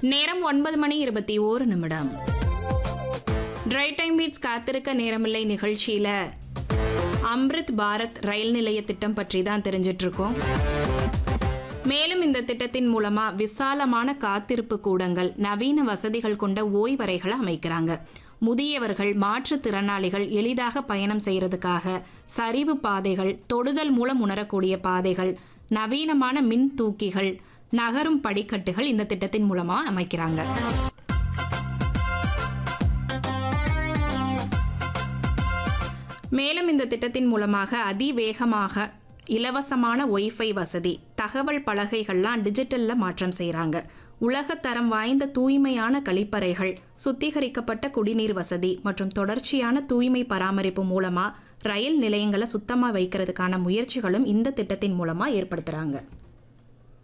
நேரம் ஒன்பது மணி இருபத்தி ஓரு நிமிடம் ட்ரை டைம் பீட்ஸ் காத்திருக்க நேரமில்லை நிகழ்ச்சியில அம்ரித் பாரத் ரயில் நிலைய திட்டம் பற்றி தான் தெரிஞ்சிட்டு இருக்கோம் மேலும் இந்த திட்டத்தின் மூலமா விசாலமான காத்திருப்பு கூடங்கள் நவீன வசதிகள் கொண்ட ஓய்வறைகளை அமைக்கிறாங்க முதியவர்கள் மாற்றுத்திறனாளிகள் எளிதாக பயணம் செய்யறதுக்காக சரிவு பாதைகள் தொடுதல் மூலம் உணரக்கூடிய பாதைகள் நவீனமான மின் தூக்கிகள் நகரும் படிக்கட்டுகள் இந்த திட்டத்தின் மூலமா அமைக்கிறாங்க மேலும் இந்த திட்டத்தின் மூலமாக அதிவேகமாக இலவசமான ஒய்ஃபை வசதி தகவல் பலகைகள்லாம் டிஜிட்டல்ல மாற்றம் செய்கிறாங்க உலகத்தரம் வாய்ந்த தூய்மையான கழிப்பறைகள் சுத்திகரிக்கப்பட்ட குடிநீர் வசதி மற்றும் தொடர்ச்சியான தூய்மை பராமரிப்பு மூலமா ரயில் நிலையங்களை சுத்தமா வைக்கிறதுக்கான முயற்சிகளும் இந்த திட்டத்தின் மூலமா ஏற்படுத்துறாங்க